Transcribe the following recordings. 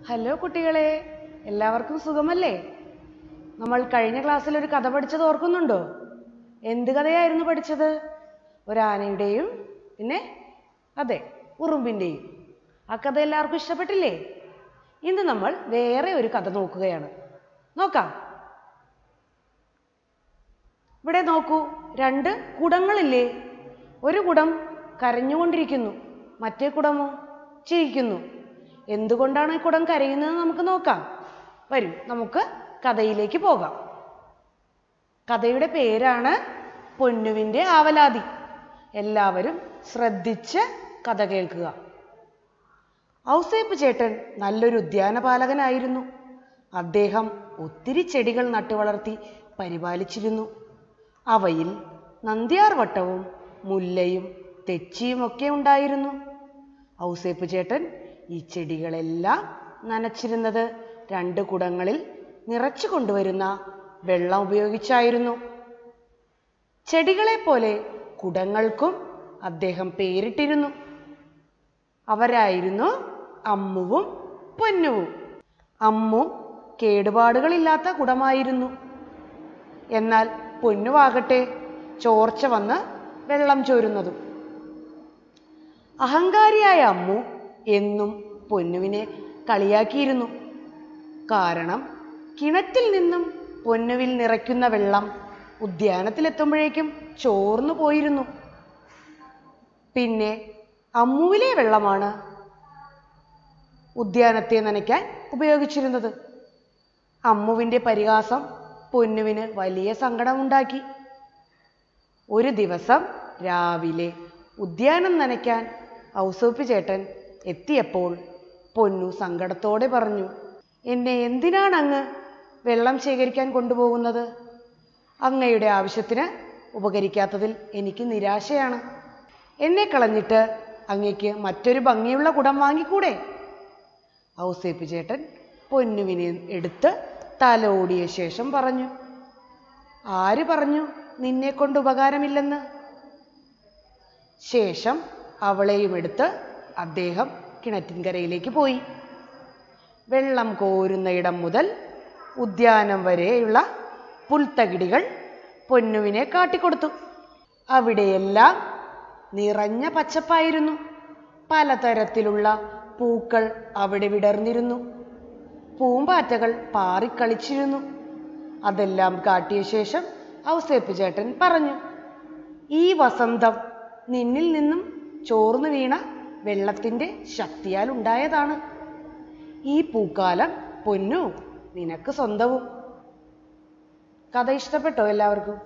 hello കുട്ടികളെ എല്ലാവർക്കും സുഖമല്ലേ നമ്മൾ കഴിഞ്ഞ ക്ലാസ്സിൽ ഒരു കഥ പഠിച്ചത് ഓർക്കുന്നുണ്ടോ എന്ത് കഥയായിരുന്നു പഠിച്ചത് ഒരു ആനയുടെയും പിന്നെ അതെ ഉറുമ്പിൻ്റെയും ആ കഥ എല്ലാവർക്കും ഇഷ്ടപ്പെട്ടില്ലേ ഇന്ന് നമ്മൾ വേറെ ഒരു കഥ നോക്കുകയാണ് നോക്കാം ഇവിടെ നോക്കൂ രണ്ട് കുടങ്ങളില്ലേ ഒരു കുടം കരഞ്ഞുകൊണ്ടിരിക്കുന്നു മറ്റേ കുടമോ ചിരിക്കുന്നു എന്തുകൊണ്ടാണ് ഈ കുടം കരയുന്നത് നമുക്ക് നോക്കാം വരൂ നമുക്ക് കഥയിലേക്ക് പോകാം കഥയുടെ പേരാണ് പൊന്നുവിൻ്റെ ആവലാതി എല്ലാവരും ശ്രദ്ധിച്ച് കഥ കേൾക്കുക ഔസേപ്പ് ചേട്ടൻ നല്ലൊരു ഉദ്യാനപാലകനായിരുന്നു അദ്ദേഹം ഒത്തിരി ചെടികൾ നട്ടുവളർത്തി പരിപാലിച്ചിരുന്നു അവയിൽ നന്ദ്യാർ വട്ടവും മുല്ലയും തെച്ചിയും ഒക്കെ ഉണ്ടായിരുന്നു ഔസേപ്പ് ചേട്ടൻ ഈ ചെടികളെല്ലാം നനച്ചിരുന്നത് രണ്ട് കുടങ്ങളിൽ നിറച്ചു കൊണ്ടുവരുന്ന വെള്ളം ഉപയോഗിച്ചായിരുന്നു ചെടികളെ പോലെ കുടങ്ങൾക്കും അദ്ദേഹം പേരിട്ടിരുന്നു അവരായിരുന്നു അമ്മുവും പൊന്നുവും അമ്മു കേടുപാടുകളില്ലാത്ത കുടമായിരുന്നു എന്നാൽ പൊന്നുവാകട്ടെ ചോർച്ച വന്ന് വെള്ളം ചോരുന്നതും അഹങ്കാരിയായ അമ്മു എന്നും പൊന്നുവിനെ കളിയാക്കിയിരുന്നു കാരണം കിണറ്റിൽ നിന്നും പൊന്നുവിൽ നിറയ്ക്കുന്ന വെള്ളം ഉദ്യാനത്തിലെത്തുമ്പോഴേക്കും ചോർന്നു പോയിരുന്നു പിന്നെ അമ്മുവിലെ വെള്ളമാണ് ഉദ്യാനത്തെ നനയ്ക്കാൻ ഉപയോഗിച്ചിരുന്നത് അമ്മുവിൻ്റെ പരിഹാസം പൊന്നുവിന് വലിയ സങ്കടമുണ്ടാക്കി ഒരു ദിവസം രാവിലെ ഉദ്യാനം നനയ്ക്കാൻ ഔസൂപ്പ് ചേട്ടൻ എത്തിയപ്പോൾ പൊന്നു സങ്കടത്തോടെ പറഞ്ഞു എന്നെ എന്തിനാണ് അങ്ങ് വെള്ളം ശേഖരിക്കാൻ കൊണ്ടുപോകുന്നത് അങ്ങയുടെ ആവശ്യത്തിന് ഉപകരിക്കാത്തതിൽ എനിക്ക് നിരാശയാണ് എന്നെ കളഞ്ഞിട്ട് അങ്ങയ്ക്ക് മറ്റൊരു ഭംഗിയുള്ള കുടം വാങ്ങിക്കൂടെ ഔസേപ്പ് ചേട്ടൻ പൊന്നുവിനെ എടുത്ത് തലോടിയ ശേഷം പറഞ്ഞു ആര് പറഞ്ഞു നിന്നെ കൊണ്ട് ഉപകാരമില്ലെന്ന് ശേഷം അവളെയും എടുത്ത് അദ്ദേഹം കിണറ്റിൻകരയിലേക്ക് പോയി വെള്ളം കോരുന്ന ഇടം മുതൽ ഉദ്യാനം വരെയുള്ള പുൽത്തകിടികൾ പൊന്നുവിനെ കാട്ടിക്കൊടുത്തു അവിടെയെല്ലാം നിറഞ്ഞ പച്ചപ്പായിരുന്നു പലതരത്തിലുള്ള പൂക്കൾ അവിടെ വിടർന്നിരുന്നു പൂമ്പാറ്റകൾ പാറിക്കളിച്ചിരുന്നു അതെല്ലാം കാട്ടിയ ശേഷം ഔസേപ്പ് ചേട്ടൻ പറഞ്ഞു ഈ വസന്തം നിന്നിൽ നിന്നും ചോർന്നു വീണ വെള്ളത്തിൻ്റെ ശക്തിയാൽ ഉണ്ടായതാണ് ഈ പൂക്കാലം പൊന്നു നിനക്ക് സ്വന്തവും കഥ ഇഷ്ടപ്പെട്ടോ എല്ലാവർക്കും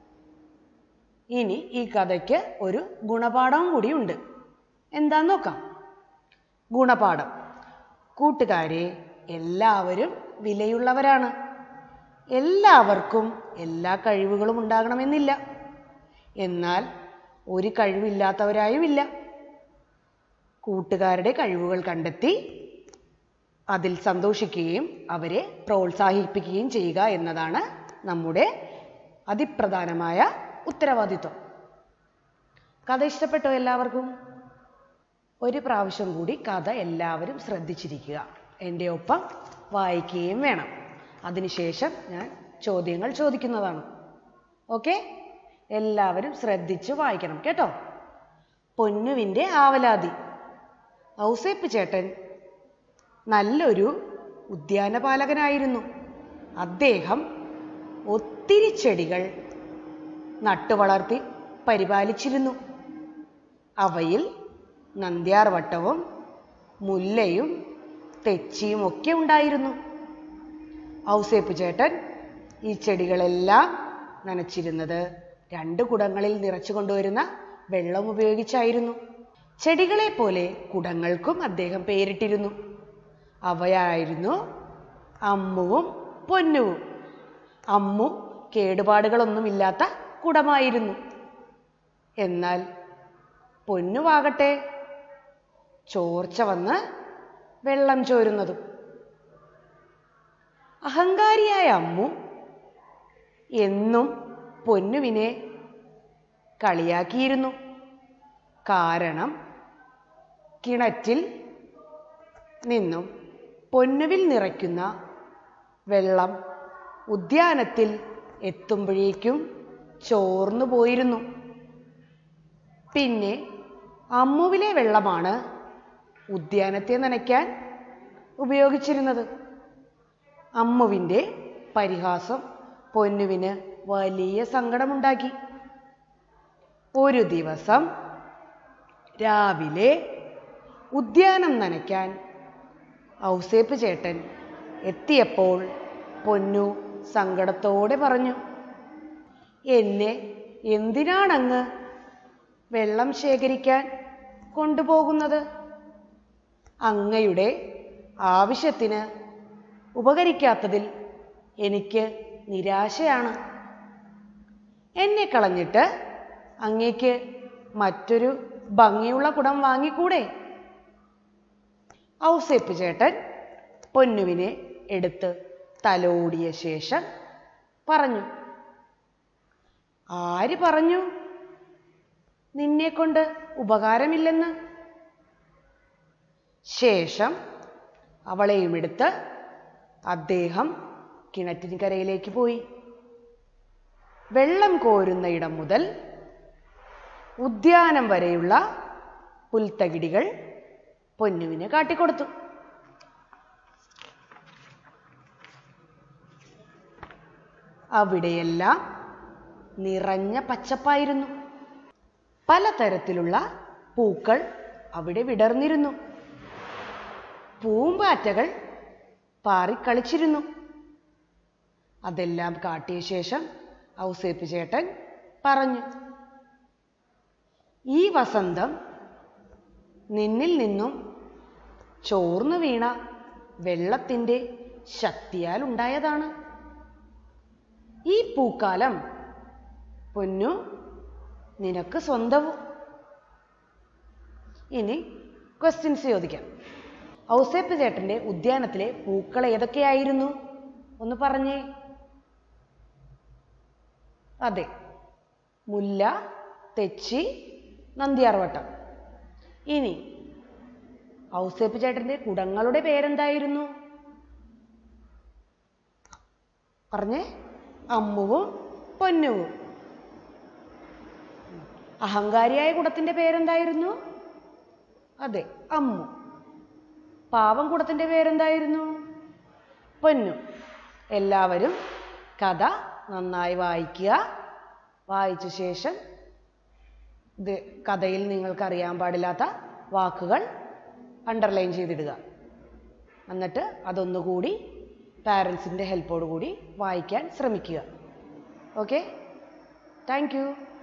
ഇനി ഈ കഥയ്ക്ക് ഒരു ഗുണപാഠവും കൂടിയുണ്ട് എന്താന്ന് നോക്കാം ഗുണപാഠം കൂട്ടുകാരെ എല്ലാവരും വിലയുള്ളവരാണ് എല്ലാവർക്കും എല്ലാ കഴിവുകളും ഉണ്ടാകണമെന്നില്ല എന്നാൽ ഒരു കഴിവില്ലാത്തവരായുമില്ല കൂട്ടുകാരുടെ കഴിവുകൾ കണ്ടെത്തി അതിൽ സന്തോഷിക്കുകയും അവരെ പ്രോത്സാഹിപ്പിക്കുകയും ചെയ്യുക എന്നതാണ് നമ്മുടെ അതിപ്രധാനമായ ഉത്തരവാദിത്വം കഥ ഇഷ്ടപ്പെട്ടോ എല്ലാവർക്കും ഒരു പ്രാവശ്യം കൂടി കഥ എല്ലാവരും ശ്രദ്ധിച്ചിരിക്കുക എൻ്റെ ഒപ്പം വായിക്കുകയും വേണം അതിനുശേഷം ഞാൻ ചോദ്യങ്ങൾ ചോദിക്കുന്നതാണ് ഓക്കെ എല്ലാവരും ശ്രദ്ധിച്ച് വായിക്കണം കേട്ടോ പൊന്നുവിൻ്റെ ആവലാതി ഔസേപ്പ് ചേട്ടൻ നല്ലൊരു ഉദ്യാനപാലകനായിരുന്നു അദ്ദേഹം ഒത്തിരി ചെടികൾ നട്ടുവളർത്തി പരിപാലിച്ചിരുന്നു അവയിൽ നന്ദ്യാർവട്ടവും മുല്ലയും തെച്ചിയും ഒക്കെ ഉണ്ടായിരുന്നു ഔസേപ്പ് ചേട്ടൻ ഈ ചെടികളെല്ലാം നനച്ചിരുന്നത് രണ്ട് കുടങ്ങളിൽ നിറച്ചു കൊണ്ടുവരുന്ന വെള്ളം ഉപയോഗിച്ചായിരുന്നു ചെടികളെ പോലെ കുടങ്ങൾക്കും അദ്ദേഹം പേരിട്ടിരുന്നു അവയായിരുന്നു അമ്മുവും പൊന്നുവും അമ്മു കേടുപാടുകളൊന്നുമില്ലാത്ത കുടമായിരുന്നു എന്നാൽ പൊന്നുവാകട്ടെ ചോർച്ച വന്ന് വെള്ളം ചോരുന്നതും അഹങ്കാരിയായ അമ്മു എന്നും പൊന്നുവിനെ കളിയാക്കിയിരുന്നു കാരണം കിണറ്റിൽ നിന്നും പൊന്നുവിൽ നിറയ്ക്കുന്ന വെള്ളം ഉദ്യാനത്തിൽ എത്തുമ്പോഴേക്കും ചോർന്നു പോയിരുന്നു പിന്നെ അമ്മുവിലെ വെള്ളമാണ് ഉദ്യാനത്തെ നനയ്ക്കാൻ ഉപയോഗിച്ചിരുന്നത് അമ്മുവിൻ്റെ പരിഹാസം പൊന്നുവിന് വലിയ സങ്കടമുണ്ടാക്കി ഒരു ദിവസം രാവിലെ ഉദ്യാനം നനയ്ക്കാൻ ഔസേപ്പ് ചേട്ടൻ എത്തിയപ്പോൾ പൊന്നു സങ്കടത്തോടെ പറഞ്ഞു എന്നെ എന്തിനാണങ്ങ് വെള്ളം ശേഖരിക്കാൻ കൊണ്ടുപോകുന്നത് അങ്ങയുടെ ആവശ്യത്തിന് ഉപകരിക്കാത്തതിൽ എനിക്ക് നിരാശയാണ് എന്നെ കളഞ്ഞിട്ട് അങ്ങേക്ക് മറ്റൊരു ഭംഗിയുള്ള കുടം വാങ്ങിക്കൂടെ ഔസേപ്പ് ചേട്ടൻ പൊന്നുവിനെ എടുത്ത് തലോടിയ ശേഷം പറഞ്ഞു ആര് പറഞ്ഞു നിന്നെ കൊണ്ട് ഉപകാരമില്ലെന്ന് ശേഷം അവളെയും എടുത്ത് അദ്ദേഹം കിണറ്റിൻകരയിലേക്ക് പോയി വെള്ളം കോരുന്ന ഇടം മുതൽ ഉദ്യാനം വരെയുള്ള പുൽത്തകിടികൾ പൊന്നുവിന് കാട്ടിക്കൊടുത്തു അവിടെയെല്ലാം നിറഞ്ഞ പച്ചപ്പായിരുന്നു പലതരത്തിലുള്ള പൂക്കൾ അവിടെ വിടർന്നിരുന്നു പൂമ്പാറ്റകൾ പാറിക്കളിച്ചിരുന്നു അതെല്ലാം കാട്ടിയ ശേഷം ഔസേപ്പ് ചേട്ടൻ പറഞ്ഞു ഈ വസന്തം നിന്നിൽ നിന്നും ചോർന്നു വീണ വെള്ളത്തിൻ്റെ ശക്തിയാൽ ഉണ്ടായതാണ് ഈ പൂക്കാലം പൊന്നു നിനക്ക് സ്വന്തവും ഇനി ക്വസ്റ്റ്യൻസ് ചോദിക്കാം ഔസേപ്പ് ചേട്ടൻ്റെ ഉദ്യാനത്തിലെ പൂക്കൾ ഏതൊക്കെയായിരുന്നു ഒന്ന് പറഞ്ഞേ അതെ മുല്ല തെച്ചി നന്ദിയാർവട്ടം ഇനി ഔസേപ്പ് ചേട്ടൻ്റെ കുടങ്ങളുടെ പേരെന്തായിരുന്നു പറഞ്ഞേ അമ്മുവും പൊന്നുവും അഹങ്കാരിയായ കുടത്തിൻ്റെ പേരെന്തായിരുന്നു അതെ അമ്മു പാവം കുടത്തിൻ്റെ പേരെന്തായിരുന്നു പൊന്നു എല്ലാവരും കഥ നന്നായി വായിക്കുക വായിച്ച ശേഷം ഇത് കഥയിൽ നിങ്ങൾക്ക് അറിയാൻ പാടില്ലാത്ത വാക്കുകൾ അണ്ടർലൈൻ ചെയ്തിടുക എന്നിട്ട് അതൊന്നുകൂടി പാരൻസിൻ്റെ ഹെൽപ്പോടു കൂടി വായിക്കാൻ ശ്രമിക്കുക ഓക്കെ താങ്ക് യു